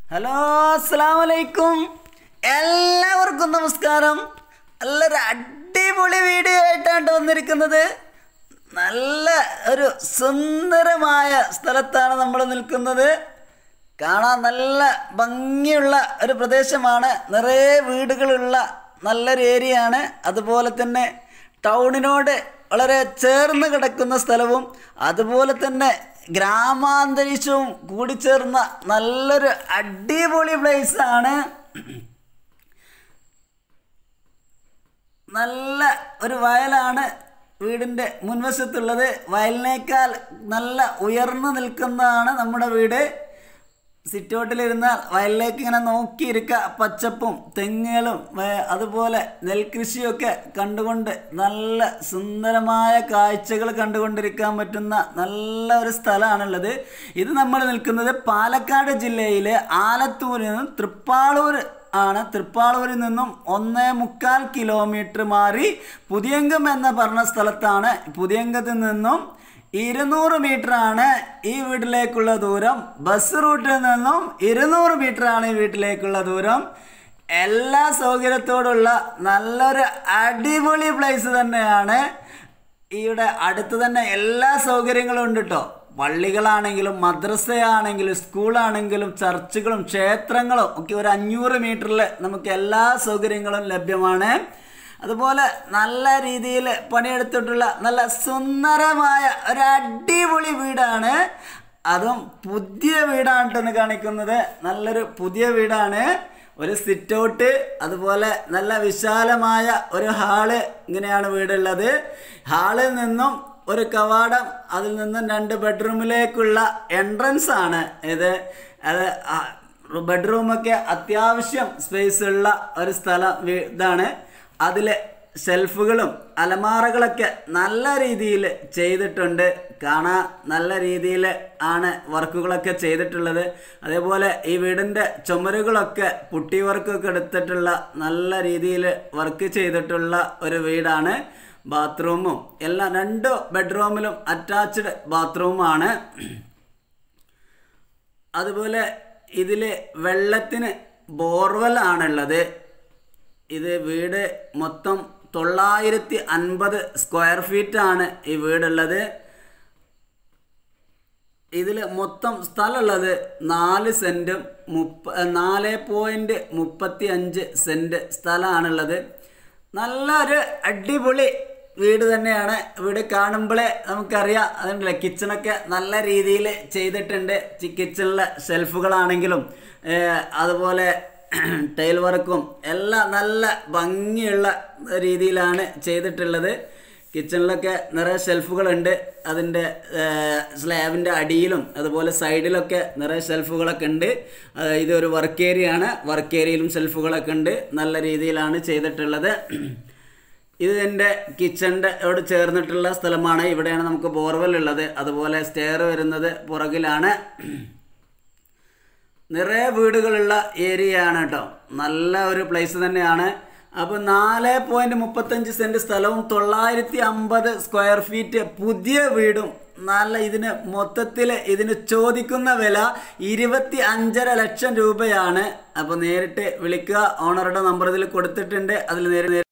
hello അസ്സാം വലൈക്കും എല്ലാവർക്കും നമസ്കാരം നല്ലൊരു അടിപൊളി വീഡിയോ ആയിട്ടാണ് വന്നിരിക്കുന്നത് നല്ല ഒരു സുന്ദരമായ സ്ഥലത്താണ് നമ്മൾ നിൽക്കുന്നത് കാണാൻ നല്ല ഭംഗിയുള്ള ഒരു പ്രദേശമാണ് നിറയെ വീടുകളുള്ള നല്ലൊരു ഏരിയയാണ് അതുപോലെ തന്നെ ടൗണിനോട് വളരെ ചേർന്ന് കിടക്കുന്ന സ്ഥലവും അതുപോലെ തന്നെ ഗ്രാമാന്തരീക്ഷവും കൂടിച്ചേർന്ന നല്ലൊരു അടിപൊളി place ആണ് നല്ല ഒരു വയലാണ് വീടിൻ്റെ മുൻവശത്തുള്ളത് വയലിനേക്കാൾ നല്ല ഉയർന്നു നിൽക്കുന്നതാണ് നമ്മുടെ വീട് സിറ്റൗട്ടിലിരുന്നാൽ വയലിലേക്ക് ഇങ്ങനെ നോക്കിയിരിക്കുക പച്ചപ്പും തെങ്ങുകളും വേ- അതുപോലെ നെൽകൃഷിയൊക്കെ കണ്ടുകൊണ്ട് നല്ല സുന്ദരമായ കാഴ്ചകൾ കണ്ടുകൊണ്ടിരിക്കാൻ പറ്റുന്ന നല്ല ഒരു സ്ഥലമാണുള്ളത് ഇത് നമ്മൾ നിൽക്കുന്നത് പാലക്കാട് ജില്ലയിലെ ആലത്തൂരിൽ നിന്നും തൃപ്പാളൂർ ആണ് തൃപ്പാളൂരിൽ നിന്നും ഒന്നേ മുക്കാൽ കിലോമീറ്റർ മാറി പുതിയങ്കം എന്ന് പറഞ്ഞ സ്ഥലത്താണ് പുതിയങ്കത്തിൽ നിന്നും ഇരുന്നൂറ് മീറ്റർ ആണ് ഈ വീട്ടിലേക്കുള്ള ദൂരം ബസ് റൂട്ടിൽ നിന്നും ഇരുന്നൂറ് മീറ്റർ ആണ് ഈ വീട്ടിലേക്കുള്ള ദൂരം എല്ലാ സൗകര്യത്തോടുള്ള നല്ലൊരു അടിപൊളി പ്ലേസ് തന്നെയാണ് ഇവിടെ അടുത്ത് തന്നെ എല്ലാ സൗകര്യങ്ങളും ഉണ്ട് കേട്ടോ പള്ളികളാണെങ്കിലും മദ്രസയാണെങ്കിലും സ്കൂളാണെങ്കിലും ചർച്ചുകളും ക്ഷേത്രങ്ങളും ഒക്കെ ഒരു അഞ്ഞൂറ് മീറ്ററിൽ നമുക്ക് എല്ലാ സൗകര്യങ്ങളും ലഭ്യമാണ് അതുപോലെ നല്ല രീതിയിൽ പണിയെടുത്തിട്ടുള്ള നല്ല സുന്ദരമായ ഒരു അടിപൊളി വീടാണ് അതും പുതിയ വീടാണ് ട്ടോ ഇന്ന് കാണിക്കുന്നത് നല്ലൊരു പുതിയ വീടാണ് ഒരു സിറ്റ് ഔട്ട് അതുപോലെ നല്ല വിശാലമായ ഒരു ഹാള് ഇങ്ങനെയാണ് വീടുള്ളത് ഹാളിൽ നിന്നും ഒരു കവാടം അതിൽ നിന്നും രണ്ട് ബെഡ്റൂമിലേക്കുള്ള എൻട്രൻസ് ആണ് ഇത് അത് ബെഡ്റൂമൊക്കെ അത്യാവശ്യം സ്പേസ് ഉള്ള ഒരു സ്ഥലം വീ- ഇതാണ് അതിൽ ഷെൽഫുകളും അലമാറകളൊക്കെ നല്ല രീതിയിൽ ചെയ്തിട്ടുണ്ട് കാണാൻ നല്ല രീതിയിൽ ആണ് വർക്കുകളൊക്കെ ചെയ്തിട്ടുള്ളത് അതേപോലെ ഈ വീടിൻ്റെ ചുമരുകളൊക്കെ പുട്ടി വർക്കൊക്കെ എടുത്തിട്ടുള്ള നല്ല രീതിയിൽ വർക്ക് ചെയ്തിട്ടുള്ള ഒരു വീടാണ് ബാത്റൂമും എല്ലാം രണ്ട് ബെഡ്റൂമിലും അറ്റാച്ച്ഡ് ബാത്റൂമാണ് അതുപോലെ ഇതിൽ വെള്ളത്തിന് ബോർവെൽ ആണുള്ളത് ഇത് വീട് മൊത്തം തൊള്ളായിരത്തി അൻപത് സ്ക്വയർ ഫീറ്റ് ആണ് ഈ വീടുള്ളത് ഇതിൽ മൊത്തം സ്ഥലമുള്ളത് നാല് സെൻറ്റും മുപ്പ നാല് പോയിൻറ്റ് മുപ്പത്തി അഞ്ച് സെൻറ്റ് സ്ഥലമാണുള്ളത് നല്ലൊരു അടിപൊളി വീട് തന്നെയാണ് വീട് കാണുമ്പോഴേ നമുക്കറിയാം അതുണ്ടല്ലേ കിച്ചണൊക്കെ നല്ല രീതിയിൽ ചെയ്തിട്ടുണ്ട് കിച്ചണിലെ ഷെൽഫുകളാണെങ്കിലും ഏഹ്, അതുപോലെ ടൈൽ വർക്കും എല്ലാം നല്ല ഭംഗിയുള്ള രീതിയിലാണ് ചെയ്തിട്ടുള്ളത് കിച്ചണിലൊക്കെ നിറയെ ഷെൽഫുകളുണ്ട് അതിൻ്റെ സ്ലാബിൻ്റെ അടിയിലും അതുപോലെ സൈഡിലൊക്കെ നിറയെ ഷെൽഫുകളൊക്കെ ഉണ്ട് ആ, ഇതൊരു വർക്ക് ഏരിയ ആണ് വർക്ക് ഏരിയയിലും ഷെൽഫുകളൊക്കെ ഉണ്ട് നല്ല രീതിയിലാണ് ചെയ്തിട്ടുള്ളത് ഇത് എൻ്റെ കിച്ചണിൻ്റെ അവിടെ ചേർന്നിട്ടുള്ള സ്ഥലമാണ് ഇവിടെയാണ് നമുക്ക് ബോർവെൽ ഉള്ളത് അതുപോലെ സ്റ്റെയർ വരുന്നത് പുറകിലാണ് നിറയെ വീടുകളുള്ള ഏരിയ ആണ് കേട്ടോ നല്ല ഒരു പ്ലേസ് തന്നെയാണ് അപ്പോൾ നാല് പോയിന്റ് മുപ്പത്തഞ്ച് സെന്റ് സ്ഥലവും തൊള്ളായിരത്തി അമ്പത് സ്ക്വയർ ഫീറ്റ് പുതിയ വീടും നല്ല ഇതിന് മൊത്തത്തിൽ ഇതിന് ചോദിക്കുന്ന വില ഇരുപത്തി അഞ്ചര ലക്ഷം രൂപയാണ് അപ്പോൾ നേരിട്ട് വിളിക്കുക ഓണറുടെ നമ്പർ ഇതിൽ കൊടുത്തിട്ടുണ്ട് അതിൽ നേരിട്ട്